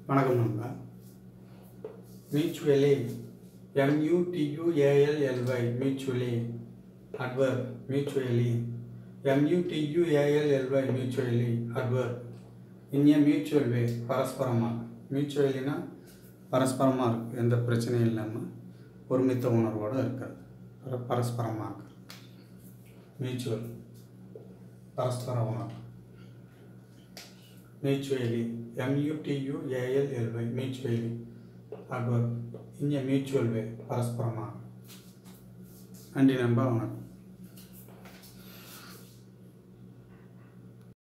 வணக்கம் நண்பா mutually எம்யூடியூஏஎல்எல்ஒய் mutually அட்வர் mutually எம்யூடியூஏஎல்எல்ஒய் mutually அட்வர் இனிய மியூச்சுவல் வே பரஸ்பரமாக மியூச்சுவலினா பரஸ்பரமாக இருக்குது எந்த பிரச்சனையும் இல்லாமல் ஒருமித்த உணர்வோடு இருக்காது பர- பரஸ்பரமாக இருக்குது மியூச்சுவல் பரஸ்பர உணர்வு மியூச்சுவலி எம்யூடியூஏஎல்எல்ஒய் மியூச்சுவலி அட்வர் இங்கே மியூச்சுவல் வே பரஸ்பரமாக நன்றி நண்பா வணக்கம்